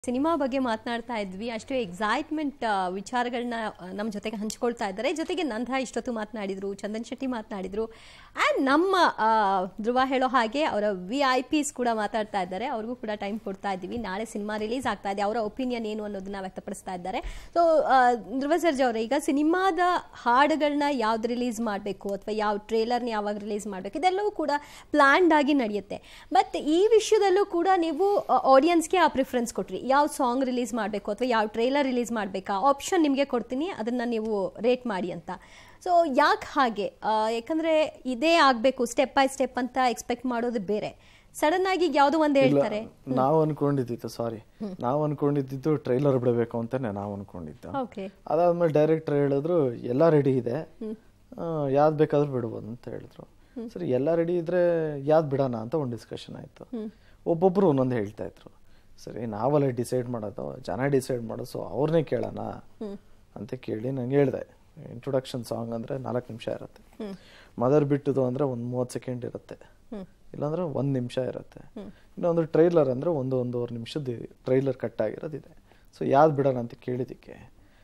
Cinema ಬಗ್ಗೆ ಮಾತನಾಡ್ತಾ ಇದ್ವಿ ಅಷ್ಟು ಎಕ್ಸೈಟ್ಮೆಂಟ್ ವಿಚಾರಗಳನ್ನ ನಮ್ಮ ಜೊತೆಗೆ ಹಂಚ್ಕೊಳ್ತಾ ಇದ್ದಾರೆ ಜೊತೆಗೆ ನಂದ ಇಷ್ಟೊತ್ತು ಮಾತನಾಡಿದ್ರು ಚಂದನ್ ಶೆಟ್ಟಿ ಮಾತನಾಡಿದ್ರು ಆ್ಯಂಡ್ ನಮ್ಮ ಆ, ಧ್ರುವ ಹೇಳೋ ಹಾಗೆ ಅವರ ವಿ ಐ ಪಿಸ್ ಕೂಡ ಮಾತಾಡ್ತಾ ಇದ್ದಾರೆ ಅವ್ರಿಗೂ ಕೂಡ ಟೈಮ್ ಕೊಡ್ತಾ ಇದ್ದೀವಿ ನಾಳೆ ಸಿನಿಮಾ ರಿಲೀಸ್ ಆಗ್ತಾ ಇದೆ ಅವರ ಒಪಿನಿಯನ್ ಏನು ಅನ್ನೋದನ್ನ ವ್ಯಕ್ತಪಡಿಸ್ತಾ ಇದ್ದಾರೆ ಸೊ ಧ್ರುವ ಸರ್ಜಾ ಅವರೇ ಈಗ ಸಿನಿಮಾದ ಹಾಡುಗಳನ್ನ ಯಾವ್ದು ರಿಲೀಸ್ ಮಾಡಬೇಕು ಅಥವಾ ಯಾವ ಟ್ರೇಲರ್ನ ಯಾವಾಗ ರಿಲೀಸ್ ಮಾಡಬೇಕು ಇದೆಲ್ಲವೂ ಕೂಡ ಪ್ಲ್ಯಾಂಡ್ ಆಗಿ ನಡೆಯುತ್ತೆ ಬಟ್ ಈ ವಿಷಯದಲ್ಲೂ ಕೂಡ ನೀವು ಆಡಿಯನ್ಸ್ಗೆ ಆ ಪ್ರಿಫರೆನ್ಸ್ ಕೊಟ್ರಿ ಯಾವ ಸಾಂಗ್ ರಿಲೀಸ್ ಮಾಡಬೇಕು ಅಥವಾ ಯಾವ ಟ್ರೇಲರ್ ರಿಲೀಸ್ ಮಾಡಬೇಕಾ ಆಪ್ಷನ್ ನಿಮಗೆ ಕೊಡ್ತೀನಿ ಅದನ್ನು ನೀವು ರೇಟ್ ಮಾಡಿ ಅಂತ ಸೊ ಯಾಕೆ ಹಾಗೆ ಆ, ಯಾಕಂದ್ರೆ ಇದೇ ಆಗಬೇಕು ಸ್ಟೆಪ್ ಬೈ ಸ್ಟೆಪ್ ಅಂತ ಎಕ್ಸ್ಪೆಕ್ಟ್ ಮಾಡೋದು ಬೇರೆ ಸಡನ್ ಆಗಿ ಈಗ ಯಾವುದೋ ಒಂದು ಹೇಳ್ತಾರೆ ನಾವು ಅನ್ಕೊಂಡಿದ್ದಿತ್ತು ಸಾರಿ ನಾವು ಅನ್ಕೊಂಡಿದ್ದಿದ್ದು ಟ್ರೈಲರ್ ಬಿಡಬೇಕು ಅಂತಾನೆ ನಾವು ಅನ್ಕೊಂಡಿದ್ದು ಓಕೆ ಅದಾದ್ಮೇಲೆ ಡೈರೆಕ್ಟರ್ ಹೇಳಿದ್ರು ಎಲ್ಲ ರೆಡಿ ಇದೆ ಆ, ಯಾವ್ದ್ ಬೇಕಾದ್ರೂ ಬಿಡ್ಬೋದು ಅಂತ ಹೇಳಿದ್ರು ಸರಿ ಎಲ್ಲ ರೆಡಿ ಇದ್ರೆ ಯಾವ್ದು ಬಿಡೋಣ ಅಂತ ಒಂದು ಡಿಸ್ಕಷನ್ ಆಯ್ತು ಒಬ್ಬೊಬ್ರು ಒಂದೊಂದು ಹೇಳ್ತಾ ಇದ್ರು ಸರಿ ನಾವಲ್ಲ ಡಿಸೈಡ್ ಮಾಡೋದು ಜನ ಡಿಸೈಡ್ ಮಾಡೋದು ಸೊ ಅವ್ರನ್ನೇ ಕೇಳೋಣ ಅಂತ ಕೇಳಿ ನಂಗೆ ಹೇಳಿದೆ ಇಂಟ್ರೊಡಕ್ಷನ್ ಸಾಂಗ್ ಅಂದ್ರೆ ನಾಲ್ಕು ನಿಮಿಷ ಇರುತ್ತೆ ಮದರ್ ಬಿಟ್ಟದು ಅಂದ್ರೆ ಒಂದು ಮೂವತ್ತು ಸೆಕೆಂಡ್ ಇರುತ್ತೆ ಇಲ್ಲಾಂದ್ರೆ ಒಂದು ನಿಮಿಷ ಇರುತ್ತೆ ಇನ್ನೊಂದು ಟ್ರೈಲರ್ ಅಂದ್ರೆ ಒಂದು ಒಂದೂವರೆ ನಿಮಿಷದ ಟ್ರೈಲರ್ ಕಟ್ ಆಗಿರೋದಿದೆ ಸೊ ಯಾವ್ದು ಬಿಡೋಣ ಅಂತ ಕೇಳಿದ್ದಕ್ಕೆ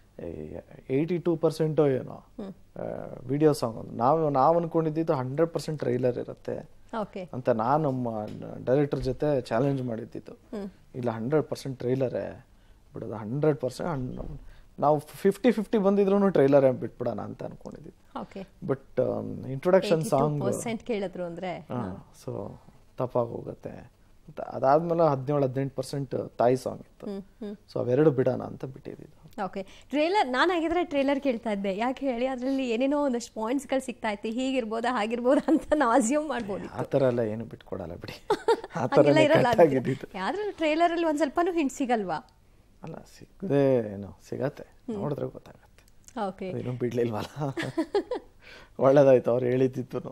ಏಯ್ಟಿ ಟೂ ಪರ್ಸೆಂಟೋ ಏನೋ ವಿಡಿಯೋ ಸಾಂಗ್ ನಾವು ನಾವು ಅನ್ಕೊಂಡಿದ್ದು ಹಂಡ್ರೆಡ್ ಪರ್ಸೆಂಟ್ ಟ್ರೈಲರ್ ಇರುತ್ತೆ ಓಕೆ ಅಂತ ನಾನು ನಮ್ಮ ಡೈರೆಕ್ಟರ್ ಜೊತೆ ಚಾಲೆಂಜ್ ಮಾಡಿದ್ದಿತ್ತು ಇಲ್ಲ ಹಂಡ್ರೆಡ್ ಪರ್ಸೆಂಟ್ ಟ್ರೈಲರೇ ಬಿಡೋದು ಹಂಡ್ರೆಡ್ ಪರ್ಸೆಂಟ್ ನಾವು ಫಿಫ್ಟಿ ಫಿಫ್ಟಿ ಬಂದಿದ್ರು ಟ್ರೈಲರೇ ಬಿಟ್ಬಿಡೋಣ ಅಂತ ಅನ್ಕೊಂಡಿದ್ದಿದ್ದು okay but introduction song percent ಕೇಳಿದ್ರು ಅಂದ್ರೆ ಸೊ ತಪ್ಪಾಗಿ ಹೋಗುತ್ತೆ ಅಂತ ಅದಾದ್ಮೇಲೆ ಹದಿನೇಳು ಹದಿನೆಂಟು ಪರ್ಸೆಂಟ್ ತಾಯಿ ಸಾಂಗ್ ಇತ್ತು ಸೊ ಅವೆರಡು ಬಿಡೋಣ ಅಂತ ಬಿಟ್ಟಿದ್ದು ಓಕೆ ಟ್ರೇಲರ್ ನಾನು ಆಗಿದ್ರೆ ಟ್ರೇಲರ್ ಕೇಳ್ತಾ ಇದ್ದೆ ಯಾಕೆ ಹೇಳಿ ಅದರಲ್ಲಿ ಏನೇನೋ ಒಂದಷ್ಟು ಪಾಯಿಂಟ್ಸ್ಗಳು ಸಿಗ್ತಾ ಇತ್ತು ಹೀಗಿರ್ಬೋದಾ ಹಾಗಿರ್ಬೋದಾ ಅಂತ ನಾವು ಅಸ್ಯೂಮ್ ಮಾಡ್ಬೋದು ಆ ಥರ ಎಲ್ಲ ಏನು ಬಿಟ್ಕೊಡಲ್ಲ ಬಿಡಿ ಆ ಥರ ಹಂಗೆಲ್ಲ ಇರಲ್ಲ ಕಟ್ ಆಗಿದ್ದಿತ್ತು ಯಾವ್ದಾದ್ರು ಟ್ರೇಲರ್ ಅಲ್ಲಿ ಒಂದ್ ಸ್ವಲ್ಪನೂ ಹಿಂಟ್ ಸಿಗಲ್ವಾ ಅಲ್ಲ ಸಿಗದೆ ಏನೋ ಸಿಗತ್ತೆ ನೋಡಿದ್ರೆ ಗೊತ್ತಾಗತ್ತೆ ಓಕೆ ಏನು ಬಿಡ್ಲಿಲ್ವಲ್ಲ ಒಳ್ಳೇದಾಯ್ತು ಅವ್ರು ಹೇಳಿದ್ದಿತ್ತು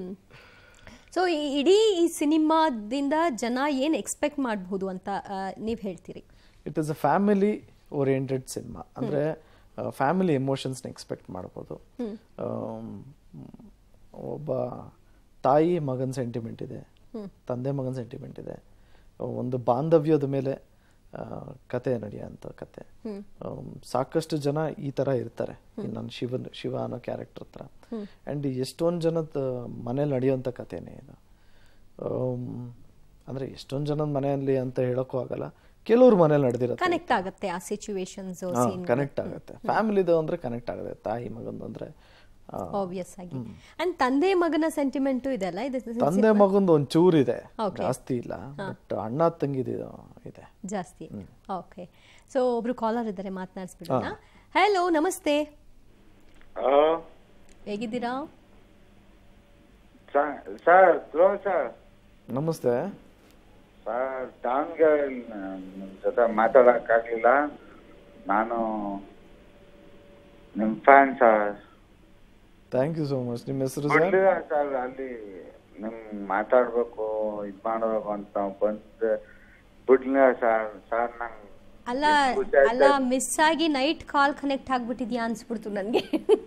ಸೊ ಈ ಇಡೀ ಈ ಸಿನಿಮಾದಿಂದ ಜನ ಏನ್ ಎಕ್ಸ್ಪೆಕ್ಟ್ ಮಾಡಬಹುದು ಅಂತ ನೀವು ಹೇಳ್ತೀರಿ it is a family oriented cinema ಅಂದ್ರೆ ಫ್ಯಾಮಿಲಿ ಎಮೋಷನ್ಸ್ನ ಎಕ್ಸ್ಪೆಕ್ಟ್ ಮಾಡ್ಬೋದು ಆಮ್, ಒಬ್ಬ ತಾಯಿ ಮಗನ ಸೆಂಟಿಮೆಂಟ್ ಇದೆ ತಂದೆ ಮಗನ ಸೆಂಟಿಮೆಂಟ್ ಇದೆ ಒಂದು ಬಾಂಧವ್ಯದ ಮೇಲೆ ಆ, ಕತೆ ನಡೆಯೋಂಥ ಕತೆ ಆಮ್, ಸಾಕಷ್ಟು ಜನ ಈ ತರ ಇರ್ತಾರೆ ನನ್ನ ಶಿವನ್ ಶಿವ ಅನ್ನೋ ಕ್ಯಾರೆಕ್ಟರ್ ಹತ್ರ ಅಂಡ್ ಎಷ್ಟೊಂದು ಜನದ ಮನೇಲಿ ನಡೆಯುವಂಥ ಕಥೆನೇ ಇದು ಆಮ್, ಅಂದ್ರೆ ಎಷ್ಟೊಂದು ಜನದ ಮನೆಯಲ್ಲಿ ಅಂತ ಹೇಳಕ್ಕೂ ಆಗಲ್ಲ ಕೆಲವ್ರ ಮನೇಲಿ ನಡೆದಿರುತ್ತೆ ಕನೆಕ್ಟ್ ಆಗುತ್ತೆ ಆ ಸಿಚುವೇಶನ್ಸ್ ಕನೆಕ್ಟ್ ಆಗುತ್ತೆ ಫ್ಯಾಮಿಲಿದು ಅಂದ್ರೆ ಕನೆಕ್ಟ್ ಆಗುತ್ತೆ ತಾಯಿ ಮಗಂದು ಅಂದ್ರೆ ಆ, ಆಬ್ವಿಯಸ್ ಆಗಿ ಅಂಡ್ ತಂದೆ ಮಗನ ಸೆಂಟಿಮೆಂಟು ಇದೆಲ್ಲ ಇದು ತಂದೆ ಮಗಂದು ಒಂದ್ ಚೂರ್ ಇದೆ ಜಾಸ್ತಿ ಇಲ್ಲ ಬಟ್ ಅಣ್ಣ ತಂಗಿದ ಇದೆ ಜಾಸ್ತಿ ಓಕೆ ಸೊ ಒಬ್ರು ಕಾಲರ್ ಇದ್ದಾರೆ ಮಾತನಾಡಿಸ್ಬಿಡೋಣ ಹಲೋ ನಮಸ್ತೆ ಹಲೋ ಹೇಗಿದ್ದೀರಾ ಸರ್ ಧ್ರುವ ಸರ್ ನಮಸ್ತೆ ಸರ್ ದಾವಣಗೆರೆ ನಿಮ್ಮ ಜೊತೆ ಮಾತಾಡೋಕ್ಕಾಗಲಿಲ್ಲ ನಾನು ನಿಮ್ಮ fan sir thank you so much ನಿಮ್ಮ ಹೆಸರು ಸರ್ ಬಿಡ್ಲಿಲ್ಲ ಸರ್ ಅಲ್ಲಿ ನಿಮ್ ಮಾತಾಡ್ಬೇಕು ಇದ್ ಮಾಡ್ಬೇಕು ಅಂತ ಬಂದ್ ಬಿಡ್ಲಿಲ್ಲ ಸರ್ ಸರ್ ನಂಗೆ ಅಲ್ಲ ಅಲ್ಲ ಮಿಸ್ ಆಗಿ ನೈಟ್ ಕಾಲ್ ಕನೆಕ್ಟ್ ಆಗ್ಬಿಟ್ಟಿದ್ಯಾ ಅನ್ಸ್ಬಿಡ್ತು ನನಗೆ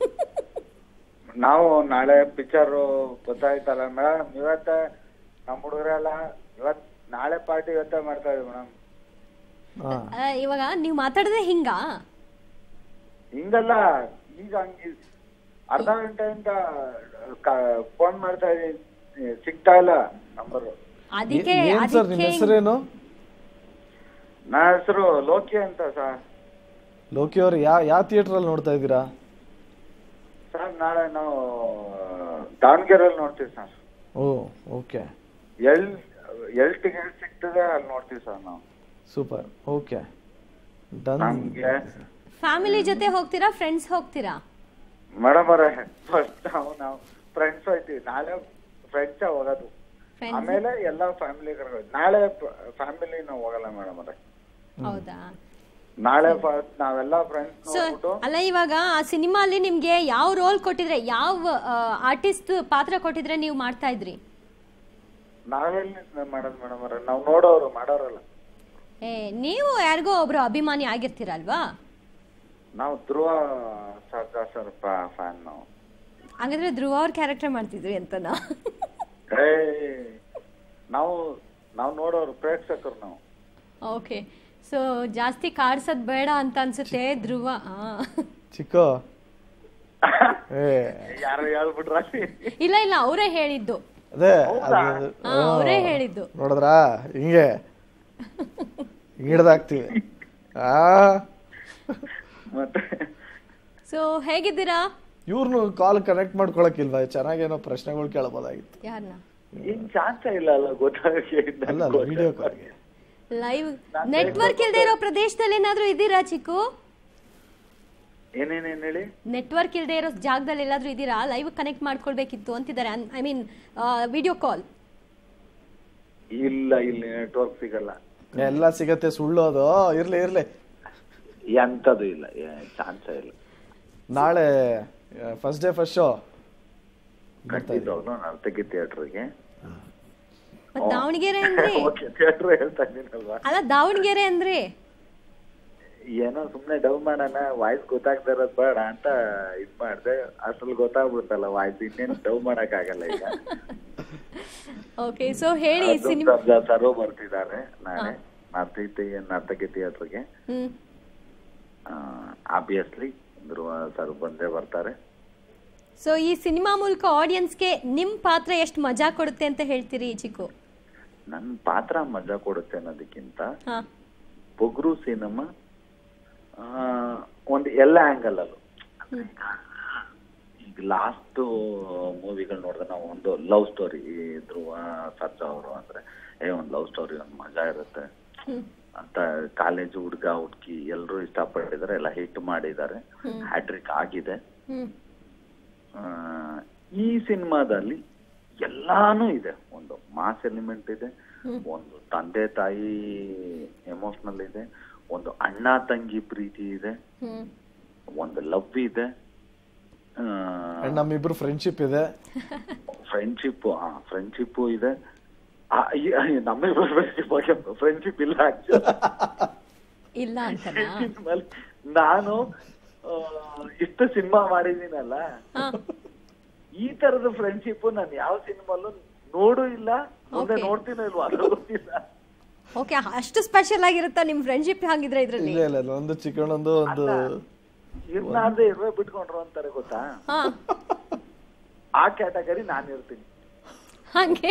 ನಾವು ನಾಳೆ ಪಿಕ್ಚರ್ ಗೊತ್ತಾಯ್ತಲ್ಲ ಮೇಡಮ್ ಇವತ್ತ ನಮ್ಮ ಹುಡುಗರೆಲ್ಲ ಇವತ್ ನಾಳೆ ಪಾರ್ಟಿ ಇವತ್ತೇ ಮಾಡ್ತಾ ಇದೀವಿ ಮೇಡಮ್ ಹಾ ಇವಾಗ ನೀವು ಮಾತಾಡದೆ ಹಿಂಗಾ ಹಿಂಗಲ್ಲ ಈಗ ಹಂಗಿ ಅರ್ಧ ಗಂಟೆಯಿಂದ ಫೋನ್ ಮಾಡ್ತಾ ಇದೀನಿ ಸಿಗ್ತಾ ಇಲ್ಲ ನಂಬರ್ ಅದಕ್ಕೆ ಏನ್ ಸರ್ ನಿಮ್ಮ ಅದಕ್ಕೆ ಹೆಸರೇನು ನನ್ನ ಹೆಸರು ಲೋಕಿ ಅಂತ ಸರ್ ಲೋಕಿ ಅವ್ರು ಯಾ ಯಾವ ಥಿಯೇಟರ್ ಅಲ್ಲಿ ನೋಡ್ತಾ ಇದ್ದೀರಾ ಸರ್ ನಾಳೆ ನಾವು ದಾವಣಗೆರೆಯಲ್ಲಿ ನೋಡ್ತೀವಿ ಸರ್ ಓ ಓಕೆ ಎಲ್ ಎಲ್ ಟಿಕೆಟ್ ಸಿಗ್ತದೆ ಅಲ್ಲಿ ನೋಡ್ತೀವಿ ಸರ್ ನಾವು ಸೂಪರ್ ಓಕೆ ಡನ್ ನಮ್ಗೆ ಫ್ಯಾಮಿಲಿ ಜೊತೆ ಹೋಗ್ತೀರಾ ಫ್ರೆಂಡ್ಸ್ ಹೋಗ್ತೀರಾ ಮೇಡಮ್ ಅವರೇ ಫಸ್ಟ್ ನಾವು ನಾವು ಫ್ರೆಂಡ್ಸ್ ಹೋಯ್ತೀವಿ ನಾಳೆ ಫ್ರೆಂಡ್ಸ್ ಹೋಗೋದು Friends? ಆಮೇಲೆ ಎಲ್ಲ ಫ್ಯಾಮಿಲಿ ಕರ್ಕೊಂಡು ನಾಳೆ ಫ್ಯಾಮಿಲಿ ನಾವು ಹೋಗಲ್ಲ ಮೇಡಮ್ ಅವರೇ ಹೌದಾ ನಾಳೆ ಫಸ್ಟ್ ನಾವೆಲ್ಲ ಫ್ರೆಂಡ್ಸ್ ಸೊ ನೋಡ್ಬಿಟ್ಟು ಅಲ್ಲ ಇವಾಗ ಆ ಸಿನಿಮಾ ಅಲ್ಲಿ ನಿಮ್ಗೆ ಯಾವ ರೋಲ್ ಕೊಟ್ಟಿದ್ರೆ ಯಾವ ಆರ್ಟಿಸ್ಟ್ ಪಾತ್ರ ಕೊಟ್ಟಿದ್ರೆ ನೀವು ಮಾಡ್ತಾ ಇದ್ರಿ ನಾವೆಲ್ಲಿ ಮಾಡೋದು ಮೇಡಮ್ ಅವರೇ ನಾವು ನೋಡೋರು ಮಾಡೋರಲ್ಲ ಏ ನೀವು ಯಾರಿಗೋ ಒಬ್ರು ಅಭಿಮಾನಿ ಆಗಿರ್ತೀರಲ್ವಾ ನಾವು ಧ್ರುವ ಸರ್ಜಾ ಸರ್ ಫ್ಯಾನ್ ನಾವು ಹಾಗಾದ್ರೆ ಧ್ರುವ ಅವ್ರ ಕ್ಯಾರೆಕ್ಟರ್ ಮಾಡ್ತಿದ್ರಿ ಅಂತನಾ ಏ ನಾವು ನಾವು ನೋಡೋರು ಪ್ರೇಕ್ಷಕರು ನಾವು ಓಕೆ ಸೊ ಜಾಸ್ತಿ ಕಾಡ್ಸೋದ್ ಬೇಡ ಅಂತ ಅನ್ಸುತ್ತೆ ಧ್ರುವ ಆ. ಚಿಕ್ಕೋ ಏ ಯಾರು ಹೇಳ್ಬಿಟ್ರ ಇಲ್ಲ ಇಲ್ಲ ಅವರೇ ಹೇಳಿದ್ದು ಅದೇ ಹೌದಾ? ಅದು- ಹಾ, ಅವರೇ ಹೇಳಿದ್ದು ನೋಡಿದ್ರಾ ಹಿಂಗೆ ಹಿಡ್ದಾಕ್ತಿವಿ ಆ ಮತ್ತೆ ಸೊ ಹೇಗಿದ್ದೀರಾ ಇವ್ರನ್ನು ಕಾಲ್ ಕನೆಕ್ಟ್ ಮಾಡ್ಕೊಳಕ್ಕಿಲ್ವಾ ಚೆನ್ನಾಗೇನೋ ಪ್ರಶ್ನೆಗಳು ಕೇಳಬಹುದಾಗಿತ್ತು ಯಾರನ್ನ ಏನ್ ಚಾನ್ಸ್ ಇಲ್ಲ ಅಲ್ಲ ಗೊತ್ತಾಗಿ ಅಲ್ಲ ಅಲ್ಲ ವಿಡಿಯೋ ಕಾಲ್ಗೆ ಲೈವ್ ನೆಟ್ವರ್ಕ್ ಇಲ್ದೇ ಇರೋ ಪ್ರದೇಶದಲ್ಲಿ ಏನಾದ್ರೂ ಇದ್ದೀರಾ ಚಿಕ್ಕು ಏನೇನೇನ್ ಹೇಳಿ ನೆಟ್ವರ್ಕ್ ಇಲ್ದೇ ಇರೋ ಜಾಗದಲ್ಲಿ ಎಲ್ಲಾದ್ರೂ ಇದ್ದೀರಾ ಲೈವ್ ಕನೆಕ್ಟ್ ಮಾಡ್ಕೊಳ್ಬೇಕಿತ್ತು ಅಂತಿದ್ದಾರೆ ಐ ಮೀನ್ ವಿಡಿಯೋ ಕಾಲ್ ಇಲ್ಲ ಇಲ್ಲಿ ನೆಟ್ವರ್ಕ್ ಸಿಗಲ್ಲ ಎಲ್ಲ ಸಿಗತ್ತೆ ಸುಳ್ಳು ಅದು ಇರ್ಲಿ ಇರ್ಲಿ ಎಂತದು ಇಲ್ಲ ಚಾನ್ಸ್ ಇಲ್ಲ ನಾಳೆ ಫಸ್ಟ್ ಡೇ ಫಸ್ಟ್ ಶೋ ಖಂಡಿತವಾಗ್ಲೂ ನರ್ತಕಿ ಥಿಯೇಟರ್ಗೆ ಮತ್ ದಾವಣಗೆರೆ ಅಂದ್ರೆ ಓಕೆ ಥಿಯೇಟರ್ ಹೇಳ್ತಾ ಇದ್ದೀನಲ್ವಾ ಅಲ್ಲ ದಾವಣಗೆರೆ ಅಂದ್ರೆ ಏನೋ ಸುಮ್ನೆ ಡವ್ ಮಾಡೋಣ ವಾಯ್ಸ್ ಗೊತ್ತಾಗ್ತಾ ಇರೋದ್ ಬೇಡ ಅಂತ ಇದ್ ಮಾಡ್ದೆ ಅಷ್ಟ್ರಲ್ಲಿ ಗೊತ್ತಾಗ್ಬಿಡ್ತಲ್ಲ ವಾಯ್ಸ್ ಇನ್ನೇನು ಡವ್ ಮಾಡಕ್ ಆಗಲ್ಲ ಈಗ ಓಕೆ ಸೊ ಹೇಳಿ ಸಿನಿಮಾ ಸರೋ ಬರ್ತಿದ್ದಾರೆ ನಾಳೆ ನರ್ತಕಿ ನರ್ತಕಿ ಥಿಯೇಟರ್ಗೆ ಹ್ಮ್ ಆಬ್ವಿಯಸ್ಲಿ ಧ್ರುವ ಸರ್ ಬಂದೇ ಬರ್ತಾರೆ ಸೊ ಈ ಸಿನಿಮಾ ಮೂಲಕ ಆಡಿಯನ್ಸ್ಗೆ ನಿಮ್ ಪಾತ್ರ ಎಷ್ಟು ಮಜಾ ಕೊಡುತ್ತೆ ಅಂತ ಹೇಳ್ತೀರಿ ಚಿಕ್ಕು ನನ್ ಪಾತ್ರ ಮಜಾ ಕೊಡುತ್ತೆ ಅನ್ನೋದಕ್ಕಿಂತ ಹಾ ಬೊಗ್ರು ಸಿನಿಮಾ ಒಂದು ಎಲ್ಲ ಆಂಗಲ್ ಅಲ್ಲೂ ಈಗ ಲಾಸ್ಟ್ ಮೂವಿಗಳು ನೋಡಿದ್ರೆ ನಾವು ಒಂದು ಲವ್ ಸ್ಟೋರಿ ಧ್ರುವ ಸರ್ಜಾ ಅವರು ಅಂದ್ರೆ ಏ ಒಂದು ಲವ್ ಸ್ಟೋರಿ ಒಂದು ಮಜಾ ಇರುತ್ತೆ ಹ್ಮ್ ಅಂತ ಕಾಲೇಜ್ ಹುಡುಗ ಹುಡುಗಿ ಎಲ್ಲರೂ ಇಷ್ಟಪಟ್ಟಿದ್ದಾರೆ ಎಲ್ಲ ಹಿಟ್ ಮಾಡಿದ್ದಾರೆ ಹ್ಯಾಟ್ರಿಕ್ ಆಗಿದೆ ಹ್ಮ್ ಆ, ಈ ಸಿನಿಮಾದಲ್ಲಿ ಎಲ್ಲಾನು ಇದೆ ಒಂದು ಮಾಸ್ ಎಲಿಮೆಂಟ್ ಇದೆ ಒಂದು ತಂದೆ ತಾಯಿ ಎಮೋಷನಲ್ ಇದೆ ಒಂದು ಅಣ್ಣ ತಂಗಿ ಪ್ರೀತಿ ಇದೆ ಹ್ಮ್ ಒಂದು ಲವ್ ಇದೆ And ನಮ್ಮಿಬ್ರು ಫ್ರೆಂಡ್ಶಿಪ್ ಇದೆ ಫ್ರೆಂಡ್ಶಿಪ್ ಫ್ರೆಂಡ್ಶಿಪ್ ಇದೆ ಆ, ಈ- ನಮ್ಮಿಬ್ಬರ ಫ್ರೆಂಡ್ಶಿಪ್ ಫ್ರೆಂಡ್ಶಿಪ್ ಇಲ್ಲ actually. ಇಲ್ಲ ಅಂತನಾ ಸಿನಿಮಾಲ್ ನಾನು ಆ, ಇಷ್ಟು ಸಿನಿಮಾ ಮಾಡಿದೀನಲ್ಲ ಹಾ ಈ ತರದ ಫ್ರೆಂಡ್ಶಿಪ್ ನಾನು ಯಾವ ಸಿನಿಮಾಲು ನೋಡು ಇಲ್ಲ ಮುಂದೆ Okay. ನೋಡ್ತೀನೋ ಇಲ್ವಾ ಅದು ಗೊತ್ತಿಲ್ಲ ಓಕೆ ಅಷ್ಟು ಸ್ಪೆಷಲ್ ಆಗಿರುತ್ತಾ ನಿಮ್ ಫ್ರೆಂಡ್ಶಿಪ್ ಹಾಗಿದ್ರೆ ಇದ್ರಲ್ಲಿ ಇಲ್ಲ ಇಲ್ಲ ಇಲ್ಲ ಒಂದು ಚಿಕ್ಕಣ್ಣೊಂದು ಒಂದು ಇರ್ಲಾರ್ದೆ ಇರುವೆ ಬಿಟ್ಕೊಂಡ್ರು ಅಂತಾರೆ ಗೊತ್ತಾ ಹಾ ಆ ಕ್ಯಾಟಗರಿ ನಾನು ಇರ್ತೀನಿ ಹಂಗೆ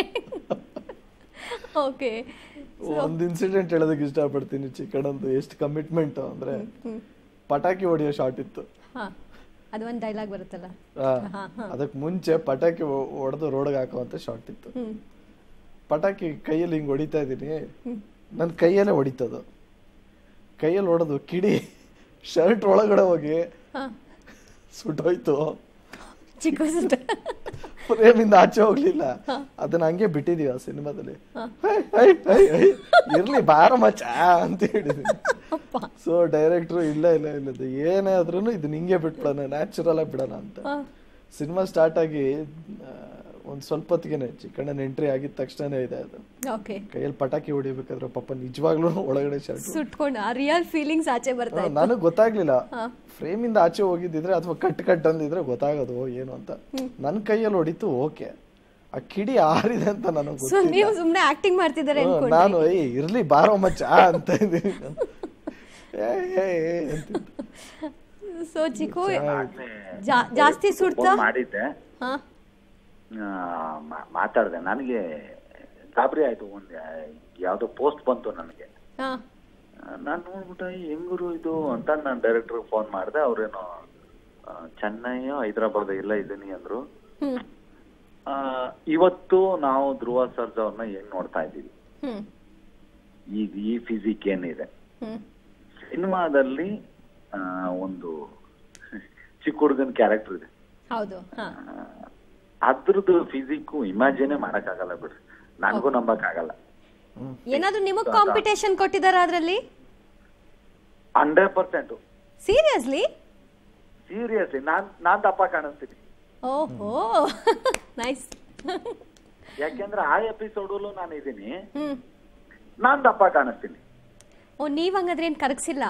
ಓಕೆ ಒಂದು ಇನ್ಸಿಡೆಂಟ್ ಹೇಳೋದಕ್ಕೆ ಇಷ್ಟಪಡ್ತೀನಿ ಚಿಕ್ಕಣ್ಣಂದು ಎಷ್ಟು ಕಮಿಟ್ಮೆಂಟ್ ಅಂದ್ರೆ ಪಟಾಕಿ ಹೊಡೆಯೋ ಶಾಟ್ ಇತ್ತು ಹಾ ಅದು ಒಂದು ಡೈಲಾಗ್ ಬರುತ್ತಲ್ಲ ಆ, ಹಾ, ಹಾ. ಅದಕ್ಕೆ ಮುಂಚೆ ಪಟಾಕಿ ಹೊಡೆದು ರೋಡ್ಗೆ ಹಾಕುವಂತ ಶಾಟ್ ಇತ್ತು ಹ್ಮ್ ಪಟಾಕಿ ಕೈಯಲ್ಲಿ ಹಿಂಗ್ ಹೊಡಿತಾ ಇದೀನಿ ನನ್ನ ಕೈಯಲ್ಲೇ ಹೊಡಿತದು ಕೈಯಲ್ಲಿ ಹೊಡೆದು ಕಿಡಿ ಶರ್ಟ್ ಒಳಗಡೆ ಹೋಗಿ ಹಾ ಸುಟ್ಟೋಯ್ತು ಚಿಕ್ಕ ಸುತ್ತ ಫ್ರೇಮಿಂದ ಆಚೆ ಹೋಗ್ಲಿಲ್ಲ ಅದನ್ನ ಹಂಗೆ ಬಿಟ್ಟಿದೀವಿ ಆ ಸಿನಿಮಾದಲ್ಲಿ ಹೈ, ಹೈ, ಹೈ, ಹೈ, ಇರ್ಲಿ ಬಾರ ಮಚ್ಚ ಅಂತ ಹೇಳಿದೀನಿ ಅಪ್ಪ ಸೊ ಡೈರೆಕ್ಟ್ರು ಇಲ್ಲ ಇಲ್ಲ ಇಲ್ಲ ಇದು ಏನೇ ಆದ್ರೂ ಇದನ್ನ ಹಿಂಗೆ ಬಿಟ್ಬಿಡೋಣ ನ್ಯಾಚುರಲ್ ಆಗಿ ಬಿಡೋಣ ಅಂತ ಹಾ ಸಿನಿಮಾ ಸ್ಟಾರ್ಟ್ ಆಗಿ ಆ, ಒಂದ್ ಸ್ವಲ್ಪ ಹೊತ್ತಿಗೆನೆ ಚಿಕ್ಕಣ್ಣನ ಎಂಟ್ರಿ ಆಗಿದ ತಕ್ಷಣನೇ ಇದೆ ಅದು ಓಕೆ ಕೈಯಲ್ಲಿ ಪಟಾಕಿ ಹೊಡಿಬೇಕಾದ್ರೆ ಪಾಪ ನಿಜವಾಗ್ಲೂ ಒಳಗಡೆ ಶರ್ಟ್ ಸುಟ್ಕೊಂಡು ಆ ರಿಯಲ್ ಫೀಲಿಂಗ್ಸ್ ಆಚೆ ಬರ್ತಾ ಇತ್ತು ನನಗ್ ಗೊತ್ತಾಗ್ಲಿಲ್ಲ ಹಾ. ಫ್ರೇಮ್ ಇಂದ ಆಚೆ ಹೋಗಿದ್ದಿದ್ರೆ ಅಥವಾ ಕಟ್ ಕಟ್ ಅಂದಿದ್ರೆ ಗೊತ್ತಾಗೋದು ಓ ಏನು ಅಂತ ನನ್ ಕೈಯಲ್ಲಿ ಹೊಡಿತು ಓಕೆ ಆ ಕಿಡಿ ಆರಿದೆ ಅಂತ ನನಗೆ ಸೊ ನೀವು ಸುಮ್ನೆ ಆಕ್ಟಿಂಗ್ ಮಾಡ್ತಿದ್ದಾರೆ ಅನ್ಕೊಂಡೆ ನಾನು ಏಯ್ ಇರ್ಲಿ ಬಾರೋ ಮಚ್ಚ ಅಂತ ಇದ್ದೀನಿ ಏ, ಏ, ಏ ಅಂತಿದ್ದೆ. ಸೊ ಚಿಕ್ಕು ಜಾ- ಜಾಸ್ತಿ ಸುಡ್ತಾ ಫೋನ್ ಮಾಡಿದ್ದೆ ಹಾ ಆ, ಮಾ- ಮಾತಾಡ್ದೆ ನನಗೆ ಗಾಬರಿ ಆಯ್ತು ಒಂದ್ ಯಾವ್ದೋ ಪೋಸ್ಟ್ ಬಂತು ನನಗೆ ಹಾ ನಾನು ನೋಡ್ಬಿಟ್ಟ ಹೆಂಗರು ಇದು ಅಂತ ನಾನು ಡೈರೆಕ್ಟರ್ ಫೋನ್ ಮಾಡಿದೆ ಅವ್ರೇನೋ ಆ, ಚೆನ್ನೈಯೋ ಹೈದರಾಬಾದ್ ಎಲ್ಲ ಇದೀನಿ ಅಂದ್ರು ಹ್ಮ್ ಆ, ಇವತ್ತು ನಾವು ಧ್ರುವ ಸರ್ಜಾ ಅವ್ರನ್ನ ಹೆಂಗ್ ನೋಡ್ತಾ ಇದ್ದೀವಿ ಹ್ಮ್ ಈಗ ಈ ಫಿಸಿಕ್ ಏನಿದೆ ಹ್ಮ್ ಸಿನಿಮಾದಲ್ಲಿ ಆ, ಒಂದು ಚಿಕ್ಕ ಹುಡುಗನ ಕ್ಯಾರೆಕ್ಟರ್ ಇದೆ ಹೌದು ಹಾ ಆ, ಅದ್ರದ್ದು ಫಿಸಿಕ್ ಇಮ್ಯಾಜಿನೇ ಮಾಡಕ್ಕಾಗಲ್ಲ ಬಿಡ್ರಿ ನನಗೂ ನಂಬಕ್ಕಾಗಲ್ಲ ಏನಾದ್ರೂ ನಿಮಗ್ ಕಾಂಪಿಟೇಷನ್ ಕೊಟ್ಟಿದಾರ ಅದ್ರಲ್ಲಿ ಹಂಡ್ರೆಡ್ ಪರ್ಸೆಂಟ್ ಸೀರಿಯಸ್ಲಿ ಸೀರಿಯಸ್ಲಿ ನಾನ್ ನಾನ್ ದಪ್ಪ ಕಾಣಿಸ್ತೀನಿ ಓಹೋ ನೈಸ್ ಯಾಕೆಂದ್ರೆ ಆ ಎಪಿಸೋಡಲ್ಲೂ ನಾನು ಇದೀನಿ ಹ್ಮ್ ನಾನ್ ದಪ್ಪ ಕಾಣಿಸ್ತೀನಿ ಓ ನೀವ್ ಹಂಗಾದ್ರೆ ಏನ್ ಕರಗಿಸಿಲ್ಲ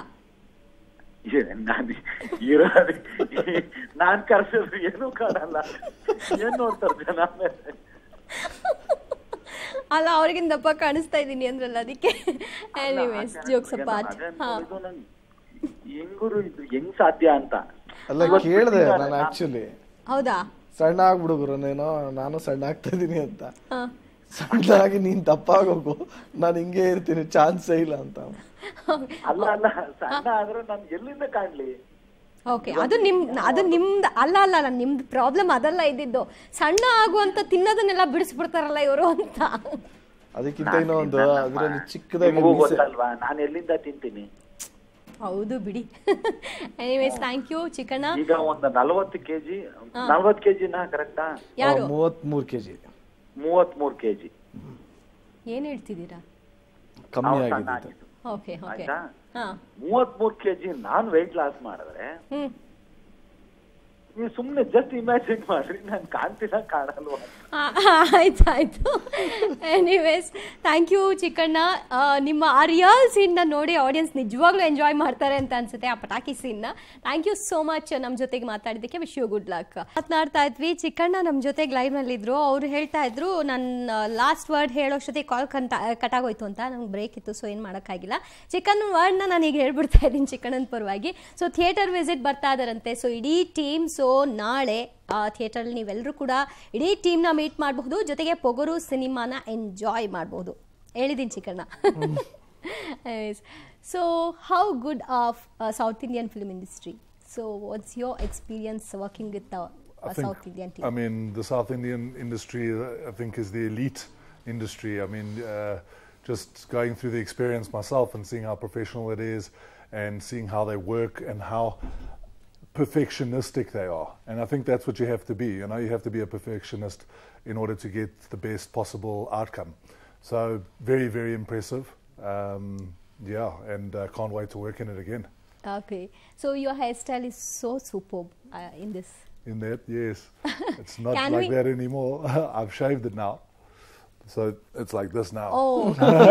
ಏ, ನಾನ್ ಇರೋದು ನಾನ್ ಕರ್ಸಿದ್ರು ಏನೂ ಕಾಣಲ್ಲ ಏನ್ ನೋಡ್ತಾರೆ ಜನ ಆಮೇಲೆ? ಅಲ್ಲ ಅವ್ರಿಗಿಂತ ದಪ್ಪ ಕಾಣಿಸ್ತಾ ಇದ್ದೀನಿ ಅಂದ್ರಲ್ಲ ಅದಕ್ಕೆ ಎನಿವೇಸ್ ಜೋಕ್ಸ್ ಪಾರ್ಟ್ ಹಾ ಹೆಂಗುರು ಇದು ಹೆಂಗ್ ಸಾಧ್ಯ ಅಂತ ಅಲ್ಲ ಕೇಳಿದೆ ನಾನು ಆಕ್ಚುಲಿ ಹೌದಾ ಸಣ್ಣ ಆಗ್ಬಿಡುಗ್ರು ನೀನು ನಾನು ಸಣ್ಣ ಆಗ್ತಾ ಇದೀನಿ ಅಂತ ಹಾ ಸಣ್ಣ ಆಗಿ ನೀನ್ ದಪ್ಪ ಆಗೋಗು ನಾನು ಹಿಂಗೆ ಇರ್ತೀನಿ ಚಾನ್ಸೇ ಇಲ್ಲ ಅಂತ ಅಲ್ಲ ಅಲ್ಲ ಸಣ್ಣ ಆದ್ರೆ ನಾನು ಎಲ್ಲಿಂದ ಕಾಣ್ಲಿ ಓಕೆ ಅದು ನಿಮ್ ಅದು ನಿಮ್ದು ಅಲ್ಲ ಅಲ್ಲ ಅಲ್ಲ ನಿಮ್ದು ಪ್ರಾಬ್ಲಮ್ ಅದಲ್ಲ ಇದ್ದಿದ್ದು ಸಣ್ಣ ಆಗುವಂತ ತಿನ್ನೋದನ್ನೆಲ್ಲ ಬಿಡಿಸ್ಬಿಡ್ತಾರಲ್ಲ ಇವರು ಅಂತ ಅದಕ್ಕಿಂತ ಇನ್ನೊಂದು ಅದ್ರಲ್ಲಿ ಚಿಕ್ಕದಾಗಿ ನಿಮಗೂ ಮೀಸೆ- ಗೊತ್ತಲ್ವಾ ನಾನು ಎಲ್ಲಿಂದ ತಿಂತೀನಿ ಹೌದು ಬಿಡಿ ಎನಿವೇಸ್ ಥ್ಯಾಂಕ್ ಯು ಚಿಕಣ್ಣ ಈಗ ಒಂದು ನಲವತ್ತು ಕೆಜಿ ನಲ್ವತ್ತು ಕೆಜಿನ ಕರೆಕ್ಟಾ ಯಾರು ಮೂವತ್ಮೂರು ಕೆಜಿ ಮೂವತ್ ಮೂರ್ ಕೆಜಿ ಏನ್ ಹೇಳ್ತಿದ್ದೀರಾ ಕಮ್ಮಿ ನಾವು ಸಣ್ಣ ಆಗಿದೆ ಆಗಿದ್ದು ಓಕೆ ಓಕೆ ಆಯ್ತಾ ಹಾ ಮೂವತ್ ಮೂರ್ ಕೆಜಿ ನಾನ್ ವೆಯ್ಟ್ ಲಾಸ್ ಮಾಡಿದ್ರೆ ಹ್ಮ್ ನೀವು ಸುಮ್ನೆ ಜಸ್ಟ್ ಇಮ್ಯಾಜಿನ್ ಮಾಡ್ರಿ ನಾನು ಕಾಣ್ತೀನ ಕಾಣಲ್ವಾ ಆ, ಆಯ್ತು ಆಯ್ತು ಎನಿವೇಸ್ ಥ್ಯಾಂಕ್ ಯು ಚಿಕ್ಕಣ್ಣ ಆ, ನಿಮ್ಮ ಆ ರಿಯಲ್ ಸೀನ್ನ ನೋಡಿ ಆಡಿಯನ್ಸ್ ನಿಜವಾಗ್ಲೂ ಎಂಜಾಯ್ ಮಾಡ್ತಾರೆ ಅಂತ ಅನ್ಸುತ್ತೆ ಆ ಪಟಾಕಿ ಸೀನ್ನ ಥ್ಯಾಂಕ್ ಯು ಸೋ ಮಚ್ ನಮ್ಮ ಜೊತೆಗೆ ಮಾತಾಡಿದ್ದಕ್ಕೆ ವಿಶ್ ಯು ಗುಡ್ ಲಕ್ ಮಾತನಾಡ್ತಾ ಇದ್ವಿ ಚಿಕ್ಕಣ್ಣ ನಮ್ಮ ಜೊತೆಗೆ ಲೈವ್ ನಲ್ಲಿ ಇದ್ರು ಅವ್ರು ಹೇಳ್ತಾ ಇದ್ರು ನನ್ನ ಲಾಸ್ಟ್ ವರ್ಡ್ ಹೇಳೋಷ್ಟೊತ್ತಿಗೆ ಕಾಲ್ ಕಂಟ ಕಟಾಗೋಯ್ತು ಅಂತ ನಂಗೆ ಬ್ರೇಕ್ ಇತ್ತು ಸೊ ಏನು ಮಾಡೋಕ್ಕಾಗಿಲ್ಲ ಚಿಕನ್ ವರ್ಡ್ನ ನಾನು ಈಗ ಹೇಳ್ಬಿಡ್ತಾ ಇದ್ದೀನಿ ಚಿಕ್ಕಣ್ಣನ ಪರವಾಗಿ ಸೊ ಥಿಯೇಟರ್ ವಿಸಿಟ್ ಬರ್ತಾ ಇದಾರಂತೆ ಸೊ ಇಡೀ ಟೀಮ್ ಸೊ ನಾಳೆ ಥಿಯೇಟರ್ ನೀವೆಲ್ಲರೂ ಕೂಡ ಇಡೀ ಟೀಮ್ನ ಮೀಟ್ ಮಾಡಬಹುದು ಜೊತೆಗೆ ಪೊಗರು ಸಿನಿಮಾನ ಎಂಜಾಯ್ ಮಾಡಬಹುದು ಹೇಳಿದ್ದೀನಿ Chikkanna so how good of south Indian film industry so what's your experience working with I think, south Indian I mean, the South Indian industry, uh, I think, is the elite industry. I mean, uh, just going through the experience myself and seeing how professional it is and seeing how they work and how perfectionistic they are. And I think that's what you have to be. You know, you have to be a perfectionist in order to get the best possible outcome. So, very, very impressive. Um, yeah, and uh, can't wait to work in it again. Okay so your hairstyle is so super in this In that, yes. It's not Can like we- that anymore. I've shaved it now. So it's like this now. Oh.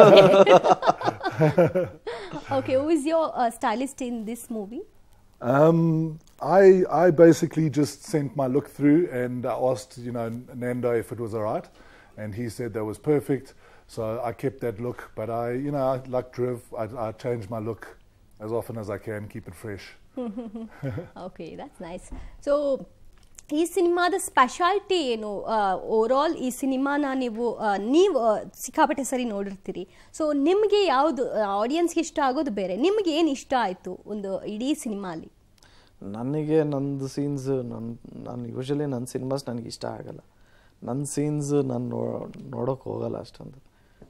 okay, who is your uh, stylist in this movie? Um, I I basically just sent my look through and I asked, you know, Nando if it was all right, and he said that was perfect. So I kept that look, but I, you know, I, like Driv, I, I change my look as often as I can, keep it fresh. Okay that's nice so ಈ ಸಿನಿಮಾದ speciality ಏನು over all ಈ ಸಿನಿಮಾನ ನೀವು ಆ, ನೀವು ಆ, ಸಿಕ್ಕಾಪಟ್ಟೆ ಸರಿ ನೋಡಿರ್ತೀರಿ ಸೊ ನಿಮಗೆ ಯಾವುದು ಆಡಿಯನ್ಸ್ಗೆ ಇಷ್ಟ ಆಗೋದು ಬೇರೆ ನಿಮ್ಗೆ ಏನು ಇಷ್ಟ ಆಯಿತು ಒಂದು ಇಡೀ ಸಿನಿಮಾಲಿ ನನಗೆ ನಂದು ಸೀನ್ಸ್ ನನ್ನ ನಾನು ಯೂಶಲಿ ನನ್ನ ಸಿನಿಮಾಸ್ ನನಗೆ ಇಷ್ಟ ಆಗಲ್ಲ ನನ್ನ ಸೀನ್ಸ್ ನಾನು ನೋ ನೋಡೋಕೆ ಹೋಗಲ್ಲ ಅಷ್ಟೊಂದು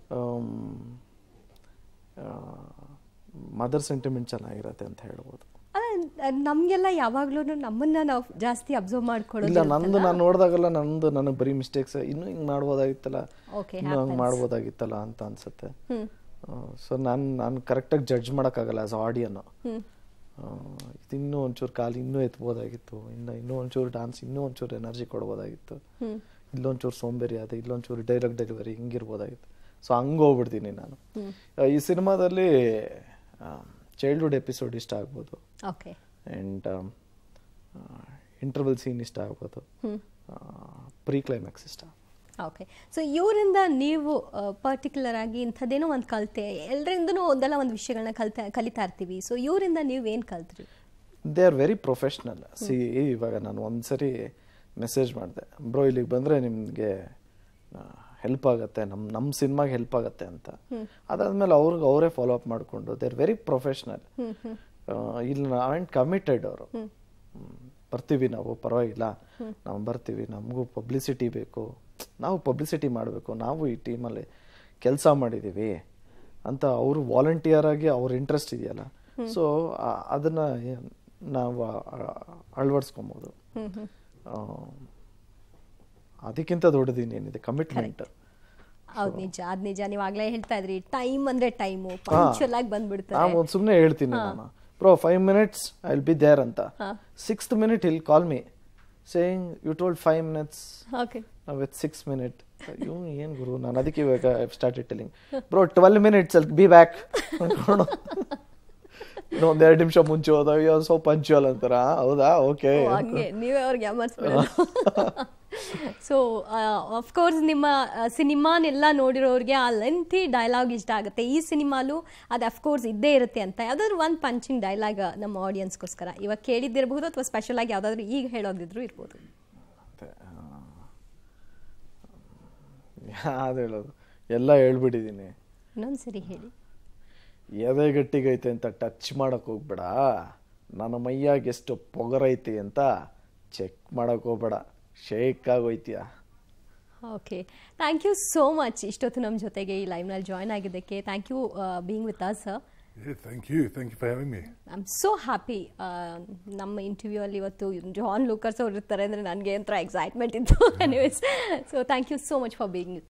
ಮದರ್ ಸೆಂಟಿಮೆಂಟ್ ಚೆನ್ನಾಗಿರತ್ತೆ ಅಂತ ಹೇಳ್ಬೋದು ನಮಗೆಲ್ಲ ಯಾವಾಗ್ಲೂ ನಮ್ಮನ್ನ ನಾವು ಜಾಸ್ತಿ ಅಬ್ಸರ್ವ್ ಇಲ್ಲ ಮಾಡ್ಕೊಳ್ಳೋದು ನಂದು ನಾನು ನೋಡಿದಾಗೆಲ್ಲ ನಂದು ನನಗೆ ಬರೀ ಮಿಸ್ಟೇಕ್ಸ್ ಇನ್ನೂ ಹಿಂಗೆ ಮಾಡ್ಬೋದಾಗಿತ್ತಲ್ಲ Okay, ಇನ್ನೂ ಹಂಗೆ happens. ಮಾಡ್ಬೋದಾಗಿತ್ತಲ್ಲ ಅಂತ ಅನ್ಸುತ್ತೆ ಸೊ ನಾನು ನಾನು ಕರೆಕ್ಟಾಗಿ ಜಡ್ಜ್ ಮಾಡೋಕ್ಕಾಗಲ್ಲ ಆಸ್ ಆಡಿಯನ್ ಇದು ಇನ್ನೂ ಒಂಚೂರು ಕಾಲು ಇನ್ನೂ ಎತ್ಬೋದಾಗಿತ್ತು ಇನ್ನು ಇನ್ನೂ ಒಂಚೂರು ಡಾನ್ಸ್ ಇನ್ನೂ ಒಂಚೂರು ಎನರ್ಜಿ ಕೊಡ್ಬೋದಾಗಿತ್ತು ಇಲ್ಲೊಂಚೂರು ಸೋಂಬೇರಿ ಆದ ಇಲ್ಲೊಂಚೂರು ಡೈರೆಕ್ಟ್ ಡೆಲಿವರಿ ಹಿಂಗಿರ್ಬೋದಾಗಿತ್ತು ಸೊ ಹಂಗೆ ಹೋಗ್ಬಿಡ್ತೀನಿ ನಾನು ಆ, ಈ ಸಿನಿಮಾದಲ್ಲಿ ಚೈಲ್ಡ್ಹುಡ್ ಎಪಿಸೋಡ್ ಇಷ್ಟ ಆಗ್ಬೋದು ಓಕೆ ಆ್ಯಂಡ್ ಇಂಟರ್ವಲ್ ಸೀನ್ ಇಷ್ಟ ಆಗ್ಬೋದು ಪ್ರೀ ಕ್ಲೈಮ್ಯಾಕ್ಸ್ ಇಷ್ಟ ಓಕೆ ಸೊ ಇವರಿಂದ ನೀವು ಪರ್ಟಿಕ್ಯುಲರ್ ಆಗಿ ಇಂಥದ್ದೇನೋ ಒಂದು ಕಲಿತೆ ಎಲ್ಲರಿಂದನೂ ಒಂದಲ್ಲ ಒಂದು ವಿಷಯಗಳನ್ನ ಕಲಿತಾ ಕಲಿತಾ ಇರ್ತೀವಿ ಸೊ ಇವರಿಂದ ನೀವು ಏನು ಕಲ್ತ್ರಿ ದೇ ಆರ್ ವೆರಿ ಪ್ರೊಫೆಷ್ನಲ್ ಸಿ ಇವಾಗ ನಾನು ಒಂದ್ಸರಿ ಮೆಸೇಜ್ ಮಾಡಿದೆ ಬ್ರೋ ಇಲ್ಲಿಗೆ ಬಂದರೆ ನಿಮಗೆ ಹೆಲ್ಪ್ ಆಗುತ್ತೆ ನಮ್ಮ ನಮ್ಮ ಸಿನಿಮಾಗೆ ಹೆಲ್ಪ್ ಆಗುತ್ತೆ ಅಂತ ಅದಾದ್ಮೇಲೆ ಅವ್ರಿಗೆ ಅವರೇ ಫಾಲೋ ಅಪ್ ಮಾಡಿಕೊಂಡು ದೇ ಆರ್ ವೆರಿ ಪ್ರೊಫೆಷ್ನಲ್ ಇಲ್ಲಿ ಆ್ಯಂಡ್ ಕಮಿಟೆಡ್ ಅವರು ಬರ್ತೀವಿ ನಾವು ಪರವಾಗಿಲ್ಲ ನಾವು ಬರ್ತೀವಿ ನಮಗೂ ಪಬ್ಲಿಸಿಟಿ ಬೇಕು ನಾವು ಪಬ್ಲಿಸಿಟಿ ಮಾಡಬೇಕು ನಾವು ಈ ಟೀಮಲ್ಲಿ ಕೆಲಸ ಮಾಡಿದ್ದೀವಿ ಅಂತ ಅವರು ವಾಲಂಟಿಯರ್ ಆಗಿ ಅವ್ರ ಇಂಟ್ರೆಸ್ಟ್ ಇದೆಯಲ್ಲ ಸೊ ಅದನ್ನ ಏನ್- ನಾವು ಆ- ಅಳವಡಿಸ್ಕೊಬೋದು ಆ, ಅದಕ್ಕಿಂತ ದೊಡ್ಡದು ಇನ್ನೇನಿದೆ ಕಮಿಟ್ಮೆಂಟ್ ಹೌದು ನಿಜ ಅದ್ ನಿಜ ನೀವು ಆಗ್ಲೇ ಹೇಳ್ತಾ ಇದ್ರಿ ಟೈಮ್ ಅಂದ್ರೆ ಟೈಮು ಪಂಕ್ಚುಯಲ್ ಆಗಿ ಬಂದ್ಬಿಡ್ತಾರೆ ನಾನು ಒಂದು ಸುಮ್ಮನೆ ಹೇಳ್ತೀನಿ ನಾನು bro five minutes I will be there ಅಂತ sixth minute I'll call me saying you told five minutes okay with six minute ಇವ್ನು ಏನು ಗುರು ನಾನು ಅದಕ್ಕೆ ಇವಾಗ start telling bro twelve minutes ಅಲ್ಲಿ ಬಿ ಬ್ಯಾಕ್ ಅನ್ಕೊಂಡು ಇನ್ನೊಂದ್ ಎರಡು ನಿಮಿಷ ಮುಂಚೆ ಹೋದಾಗ ಸೊ ಪಂಚುವಲ್ ಅಂತಾರ ಹೌದಾ ಓಕೆ ಹಂಗೆ ನೀವೇ ಅವ್ರಿಗೆ ಯಾಮರ್ಸ್ಬಿಡೋದು ಸೊ ಅಫ್ಕೋರ್ಸ್ ನಿಮ್ಮ ಸಿನಿಮಾನೆಲ್ಲ ನೋಡಿರೋರಿಗೆ ಆ ಲೆಂತಿ ಡೈಲಾಗ್ ಇಷ್ಟ ಆಗುತ್ತೆ ಈ ಸಿನಿಮಾಲು ಅದು ಅಫ್ಕೋರ್ಸ್ ಇದ್ದೇ ಇರುತ್ತೆ ಅಂತ ಯಾವುದಾದ್ರು ಒಂದು ಪಂಚಿಂಗ್ ಡೈಲಾಗ್ ನಮ್ಮ ಆಡಿಯನ್ಸ್ಗೋಸ್ಕರ ಇವಾಗ ಕೇಳಿದ್ದಿರಬಹುದು ಅಥವಾ ಸ್ಪೆಷಲ್ ಆಗಿ ಯಾವುದಾದ್ರೂ ಈಗ ಹೇಳೋದಿದ್ರು ಇರ್ಬೋದು ಮತ್ತೆ ಯಾವ್ದು ಹೇಳೋದು ಎಲ್ಲ ಹೇಳ್ಬಿಟ್ಟಿದ್ದೀನಿ ಇನ್ನೊಂದು ಸರಿ ಹೇಳಿ ಎದೆ ಗಟ್ಟಿಗೈತೆ ಅಂತ ಟಚ್ ಮಾಡಕ್ ಹೋಗ್ಬೇಡ ನನ್ನ ಮೈಯಾಗ ಎಷ್ಟು ಪೊಗರೈತಿ ಅಂತ ಚೆಕ್ ಮಾಡಕ್ ಹೋಗ್ಬೇಡ ಶೇಕ್ ಆಗೋಯ್ತೀಯ okay thank you so much ಇಷ್ಟೊತ್ತು ನಮ್ಮ ಜೊತೆಗೆ ಈ ಲೈವ್ನಲ್ಲಿ ಜಾಯ್ನ್ ಆಗಿದ್ದಕ್ಕೆ thank you being with us sir Yeah, thank you. Thank you for having me. I am so happy ನಮ್ಮ ಇಂಟರ್ವ್ಯೂ ಅಲ್ಲಿ ಇವತ್ತು ಜಾನ್ ಲೂಕರ್ಸ್ ಅವ್ರು ಇರ್ತಾರೆ ಅಂದರೆ ನನಗೆ ಒಂಥರ ಎಕ್ಸೈಟ್ಮೆಂಟ್ ಇತ್ತು anyways so thank you so much for being